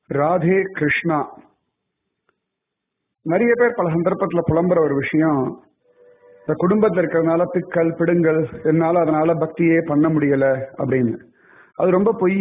ராதே கிருஷ்ணா நிறைய பேர் பல சந்தர்ப்பத்துல புலம்புற ஒரு விஷயம் இந்த குடும்பத்துல இருக்கிறதுனால பிக்கல் பிடுங்கல் என்னால அதனால பக்தியே பண்ண முடியல அப்படின்னு அது ரொம்ப பொய்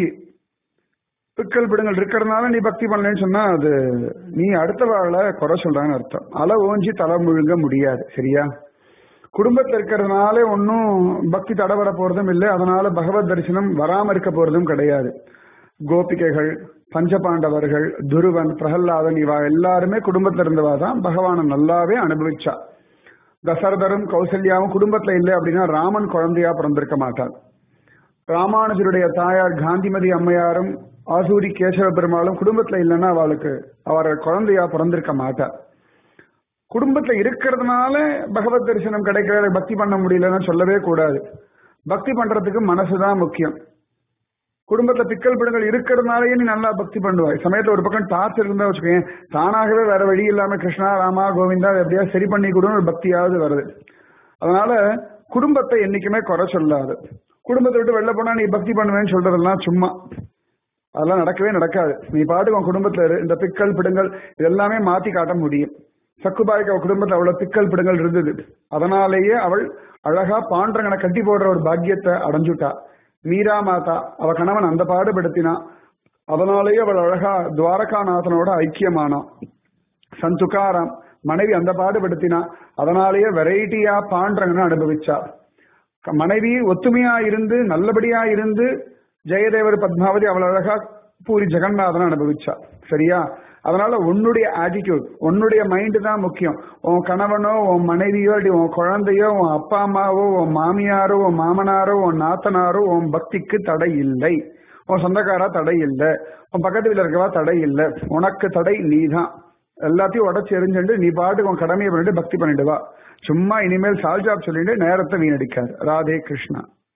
பிக்கல் பிடுங்கல் இருக்கிறதுனால நீ பக்தி பண்ணலன்னு சொன்னா அது நீ அடுத்த வாழ குறை சொல்றான்னு அர்த்தம் அலை ஓஞ்சி தலை முழுங்க முடியாது சரியா குடும்பத்தில் இருக்கிறதுனால ஒன்றும் பக்தி தடவர போறதும் இல்லை அதனால பகவத் தரிசனம் வராம இருக்க போறதும் கிடையாது கோபிகைகள் பஞ்சபாண்டவர்கள் துருவன் பிரகல்லாதன் இவா எல்லாருமே குடும்பத்துல இருந்தவா தான் பகவானை நல்லாவே அனுபவிச்சா தசரதரும் கௌசல்யாவும் குடும்பத்துல இல்லை அப்படின்னா ராமன் குழந்தையா பிறந்திருக்க மாட்டார் ராமானுஜருடைய தாயார் காந்திமதி அம்மையாரும் ஆசூரி கேசவ பெருமாளும் குடும்பத்துல இல்லைன்னா அவளுக்கு அவர்கள் குழந்தையா பிறந்திருக்க மாட்டார் குடும்பத்துல இருக்கிறதுனால பகவத் தரிசனம் கிடைக்கிற பக்தி பண்ண முடியலன்னு சொல்லவே கூடாது பக்தி பண்றதுக்கு மனசுதான் முக்கியம் குடும்பத்துல பிக்கல் பிடுங்கள் இருக்கிறதுனாலயே நீ நல்லா பக்தி பண்ணுவாய் சமயத்துல ஒரு பக்கம் டார்ச்சர் இருந்தா வச்சுக்கோங்க தானாகவே வேற வழி இல்லாம கிருஷ்ணா ராமா கோவிந்தா எப்படியா சரி பண்ணி கொடுன்னு ஒரு பக்தியாவது வருது அதனால குடும்பத்தை என்னைக்குமே குறை சொல்லாது குடும்பத்தை விட்டு வெளில போனா நீ பக்தி பண்ணுவேன்னு சொல்றதெல்லாம் சும்மா அதெல்லாம் நடக்கவே நடக்காது நீ பாட்டுக்கு உன் குடும்பத்துல இரு இந்த பிக்கல் பிடுங்கள் இதெல்லாமே மாத்தி காட்ட முடியும் சக்குபாய்க்கு அவள் குடும்பத்துல அவ்வளவு பிக்கல் பிடுங்கள் இருந்தது அதனாலேயே அவள் அழகா பாண்டரங்கனை கட்டி போடுற ஒரு பாக்கியத்தை அடைஞ்சுட்டா மீரா மாதா அவ கணவன் அந்த பாடுபடுத்தினா அதனாலேயே அவள் அழகா துவாரகாநாதனோட ஐக்கியமானான் சந்துகாராம் மனைவி அந்த பாடுபடுத்தினா அதனாலேயே வெரைட்டியா பாண்டரங்கனை அனுபவிச்சா மனைவி ஒத்துமையா இருந்து நல்லபடியா இருந்து ஜெயதேவர் பத்மாவதி அவள் அழகா பூரி ஜெகநாதனை அனுபவிச்சா சரியா அதனால உன்னுடைய ஆட்டிடியூட் உன்னுடைய மைண்டு தான் முக்கியம் உன் கணவனோ உன் மனைவியோ இல்லாட்டி உன் குழந்தையோ உன் அப்பா அம்மாவோ உன் மாமியாரோ உன் மாமனாரோ உன் நாத்தனாரோ உன் பக்திக்கு தடை இல்லை உன் சொந்தக்காரா தடை இல்லை உன் பக்கத்து வீட்டில் இருக்கவா தடை இல்லை உனக்கு தடை நீ தான் எல்லாத்தையும் உடச்சி எரிஞ்சுட்டு நீ பாட்டுக்கு உன் கடமையை பண்ணிட்டு பக்தி பண்ணிட்டு வா சும்மா இனிமேல் சால்ஜாப் சொல்லிட்டு நேரத்தை வீணடிக்காது ராதே கிருஷ்ணா